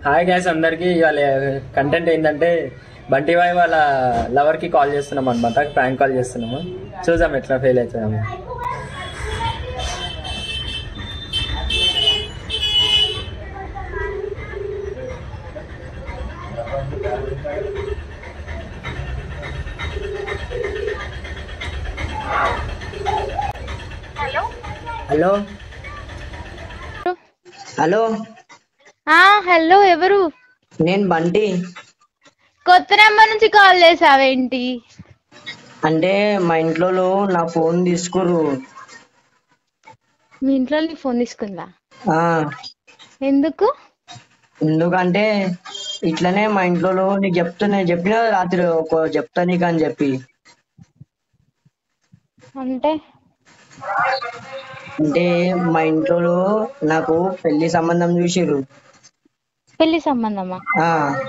Hi gas అందరికి ఇవాళ content ఏంటంటే బంటి బాయ్ వాళ్ళ లవర్ కి కాల్ చేస్తున్నాం అనమాట ప్రాంక్ కాల్ చేస్తున్నాము చూద్దాం ఎట్లా ఫెయిల్ అవుతాము హలో హలో హలో ఆ హలో ఎవరు నేను బంటి కొత్త నెంబర్ నుంచి కాల్ చేసావేంటి అంటే మా ఇంట్లో నా ఫోన్ తీసుకురు మీ ఇంట్లో నీ ఫోన్ తీసుకుందా ఆ, ఎందుకు ఎందుకంటే ఇట్లనే మా ఇంట్లో నీకు చెప్తున్నా చెప్పిన రాత్రి ఒక చెప్తా నీకు అని చెప్పి అంటే అంటే మా ఇంట్లో నాకు పెళ్లి సంబంధం చూసిర్రు పెళ్లి సంబంధమా ఆ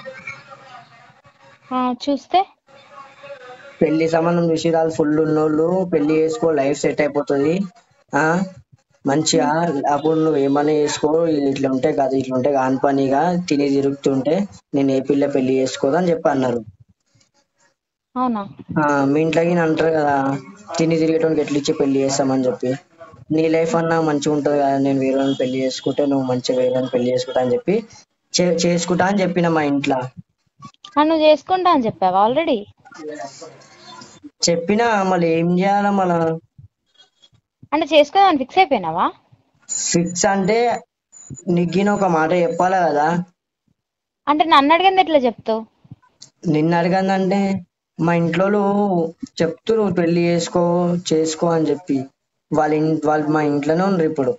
ఆ, చూస్తే పెళ్లి సంబంధం చూసి వాళ్ళు ఫుల్ ఉన్నోళ్ళు పెళ్లి చేసుకో లైఫ్ సెట్ అయిపోతుంది ఆ మంచిగా అప్పుడు నువ్వు ఏమైనా చేసుకో ఇట్లా ఉంటే కాదు ఇట్లా ఉంటే కాని పనిగా తిని తిరుగుతుంటే నేను ఏ పిల్ల పెళ్లి చేసుకోదని చెప్పి అన్నారు అవునా ఆ, మీ ఇంట్లోకి నేను అంటారు కదా తిని తిరిగేటోనికి ఎట్లా ఇచ్చి పెళ్లి చేస్తామని చెప్పి నీ లైఫ్ అన్నా మంచిగా ఉంటుంది కదా నేను వేరే వాళ్ళని పెళ్లి చేసుకుంటే నువ్వు మంచిగా వేరే వాళ్ళని పెళ్లి చేసుకుంటా అని చెప్పి చే- చేసుకుంటా అని చెప్పిన మా ఇంట్లో ఆ, నువ్వు చేసుకుంటా అని చెప్పావా ఆల్రెడీ చెప్పినా మళ్ళీ ఏం చేయాలా మళ్ళా అంటే చేసుకుందామని ఫిక్స్ అయిపోయినావా ఫిక్స్ అంటే నీకు ఒక మాట చెప్పాలా కదా అంటే నన్ను అడిగింది ఎట్లా చెప్తావు నిన్ను అడగందంటే మా ఇంట్లో చెప్తురు పెళ్లి చేసుకో చేసుకో అని చెప్పి వాళ్ళ ఇన్ వాళ్ళు మా ఇంట్లోనే ఉన్నారు ఇప్పుడు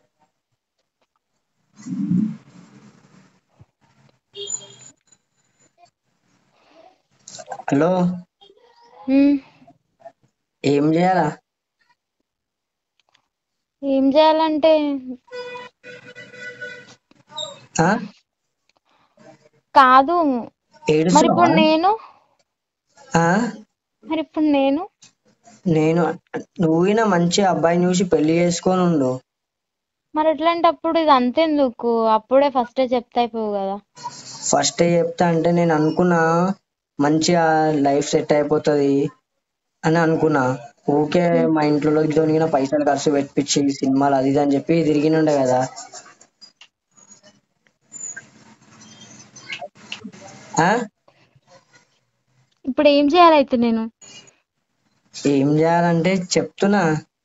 హలో ఉమ్, ఏం చేయాలా ఏం చేయాలంటే ఆ? కాదు మరి ఏడుస్తావా? ఇప్పుడు నేను ఆ? మరి ఇప్పుడు నేను నేను నువ్వు మంచి అబ్బాయిని చూసి పెళ్లి చేసుకొని ఉండు మరి ఎట్లాంటప్పుడు ఇది అంతెందుకు అప్పుడే ఫస్టే చెప్తే అయిపోవు కదా ఫస్ట్ చెప్తా అంటే నేను అనుకున్నా మంచిగా లైఫ్ సెట్ అయిపోతుంది అని అనుకున్నా ఊకే మా ఇంట్లో దొరికిన పైసలు ఖర్చు పెట్టించి సినిమాలు అది ఇది అని చెప్పి తిరిగినుండే కదా ఆ? ఇప్పుడు ఏం చేయాలైతే నేను ఏం చేయాలంటే చెప్తున్నా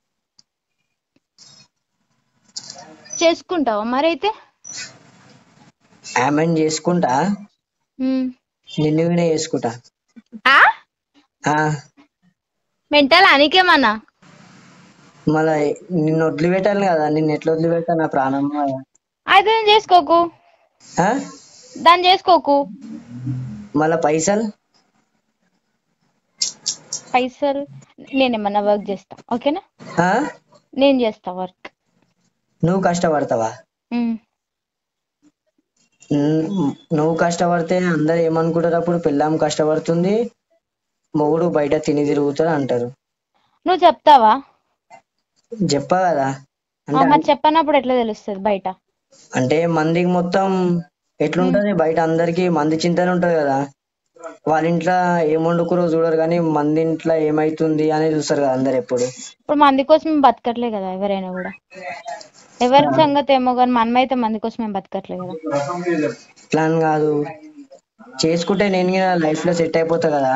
చేసుకుంటావా మరైతే ఆమెను చేసుకుంటా ఉమ్. నిన్ను వినే చేసుకుంటా ఆ ఆ మెంటల్ అనికేమన్నా మళ్ళా నిన్ను వదిలిపెట్టాలి కదా నిన్ను ఎట్లా వదిలిపెట్టా నా ప్రాణం కదా. అయితే నేను చేసుకోకు ఆ? దాన్ని చేసుకోకు మళ్ళా పైసలు పైసలు నేను ఏమన్నా వర్క్ చేస్తా ఓకేనా ఆ? నేను చేస్తా వర్క్ నువ్వు కష్టపడతావా ఉమ్, నువ్వు కష్టపడితే అందరు ఏమనుకుంటారు అప్పుడు పిల్లం కష్టపడుతుంది మొగుడు బయట తిని తిరుగుతాడు అంటారు నువ్వు చెప్తావా చెప్పా కదా ఆ, అంటే మరి చెప్పనప్పుడు ఎట్లా తెలుస్తుంది బయట అంటే మందికి మొత్తం ఎట్లుంటది బయట అందరికి మంది చింతనే ఉంటది కదా వాళ్ళ ఇంట్లో ఏం వండుకురో చూడరు కానీ మంది ఇంట్లో ఏమైతుంది అనేది చూస్తారు కదా అందరు ఎప్పుడు ఇప్పుడు మంది కోసం మేము బతకట్లే కదా ఎవరైనా కూడా ఎవరి సంగతి ఏమో కానీ మనమైతే మంది కోసం మేము బతకట్లే కదా ప్లాన్ కాదు చేసుకుంటే నేను లైఫ్ లో సెట్ అయిపోతా కదా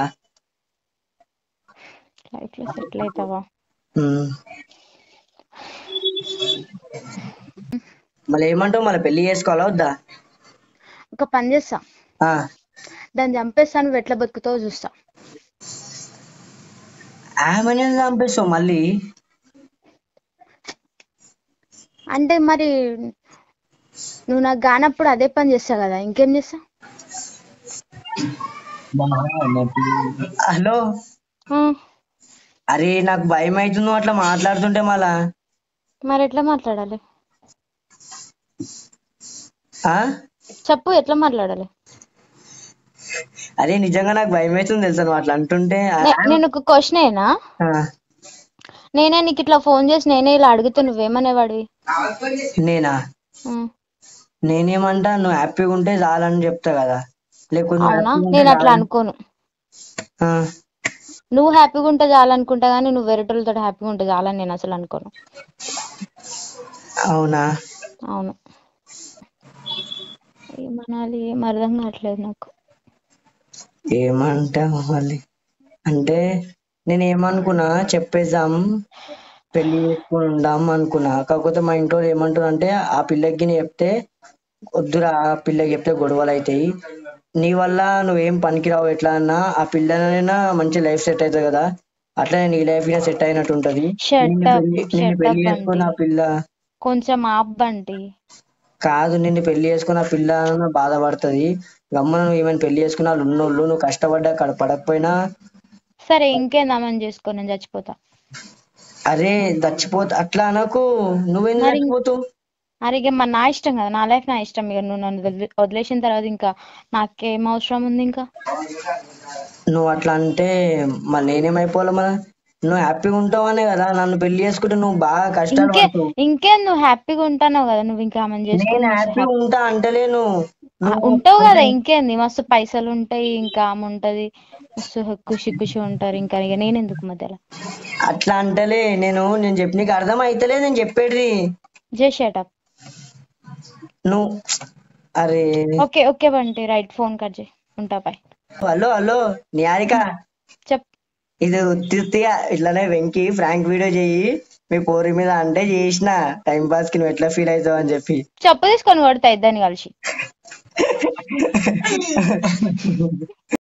లైఫ్ లో సెటిల్ అవుతావా ఉమ్. మళ్ళీ ఏమంటావు మళ్ళీ పెళ్లి చేసుకోవాలా వద్దా ఒక పని చేస్తా ఆ, దాన్ని చంపేస్తా నువ్వు ఎట్లా బతుకుతావో చూస్తా ఆమెనే చంపేస్తావు మళ్ళీ అంటే మరి నువ్వు నాకు కానప్పుడు అదే పని చేస్తా కదా ఇంకేం చేస్తా హలో ఆ, అరే నాకు భయం అవుతుంది నువ్వు అట్లా మాట్లాడుతుంటే మళ్ళా మరి ఎట్లా మాట్లాడాలి ఆ? చెప్పు ఎట్లా మాట్లాడాలి అరే నిజంగా నాకు భయం అవుతుంది తెలుసా నువ్వు అట్లా అంటుంటే నే- నేను ఒక క్వశ్చన్ అయినా ఆ, నేనే నీకు ఇట్లా ఫోన్ చేసి నేనే ఇలా అడిగితే నువ్వేమనేవాడివి నేనా ఉమ్. నేనేమంటా నువ్వు హ్యాపీగా ఉంటే చాలని చెప్తా కదా లేకపోతే నువ్వు అవునా happy గా ఉంటే నేను అట్లా చాలని- అనుకోను ఆ, నువ్వు హ్యాపీగా ఉంటే చాలనుకుంటా కానీ నువ్వు వేరేటోళ్ళతో హ్యాపీగా ఉంటే చాలని నేను అసలు అనుకోను అవునా అవును ఏమనాలి ఏం అర్థం కావట్లేదు నాకు ఏమంటా మళ్ళీ అంటే నేను ఏమనుకున్నా చెప్పేద్దాం పెళ్లి చేసుకుని ఉందాం అనుకున్నా కాకపోతే మా ఇంట్లో ఏమంటారు అంటే ఆ పిల్లకి నేను చెప్తే వద్దురా ఆ పిల్లకి చెప్తే గొడవలు అవుతాయి నీ వల్ల నువ్వేం పనికిరావు ఎట్లా అన్నా ఆ పిల్లనైనా మంచి లైఫ్ సెట్ అవుతుంది కదా అట్లనే నీ లైఫ్ సెట్ అయినట్టు ఉంటది Shut నిన్ను up, పెళ్లి shut నిన్ను పెళ్లి up చేసుకుని ఆ అండి. పిల్ల కొంచెం ఆబ్బంటి కాదు నిన్ను పెళ్లి చేసుకున్న ఆ పిల్ల బాధపడుతుంది గమ్మున నువ్వు ఏమైనా పెళ్లి చేసుకున్న వాళ్ళు ఉన్నోళ్ళు నువ్వు కష్టపడ్డా అక్కడ పడకపోయినా సరే ఇంకేందామని చేసుకో నేను చచ్చిపోతా అరే చచ్చిపోతా అట్లా అనకు నువ్వెందుకు మరి- చచ్చిపోతావు అరే ఇక మరి నా ఇష్టం కదా నా లైఫ్ నా ఇష్టం ఇక నువ్వు నన్ను వదిలే- వదిలేసిన తర్వాత ఇంకా నాకేం అవసరం ఉంది ఇంకా నువ్వు అట్లా అంటే మరి నేనేమైపోవాలి మన నువ్వు హ్యాపీగా ఉంటావనే కదా నన్ను పెళ్లి చేసుకుంటే నువ్వు బాగా కష్టాలు ఇంకే పడతావు ఇంకేం నువ్వు హ్యాపీగా ఉంటానావు కదా నువ్వు ఇంకా ఆమెను నేను చేసుకొని హ్యాపీగా ఉంటా అంటలేను ఆ, నువ్వు ఉంటావు కదా ఇంకేంది మస్తు పైసలు ఉంటాయి ఇంకా ఆమె ఉంటది మస్తు ఖుషి ఖుషి ఉంటారు ఇంకా ఇక నేను ఎందుకు మధ్యలో అట్లా అంటలే నేను నేను చెప్పి నీకు అర్థం అయితలే నేను చెప్పేది చేసేటప్ నువ్వు అరే okay okay Bunty right phone cut చేయి ఉంటా బాయ్ హలో హలో నిహారిక చెప్ ఇది ఉత్తిగా ఇట్లానే వెంకి ఫ్రాంక్ వీడియో చెయ్యి మీ పోరి మీద అంటే చేసిన టైం పాస్ కి నువ్వు ఎట్లా ఫీల్ అవుతావు అని చెప్పి చెప్పు తీసుకొని కొడతా ఇద్దరిని కలిసి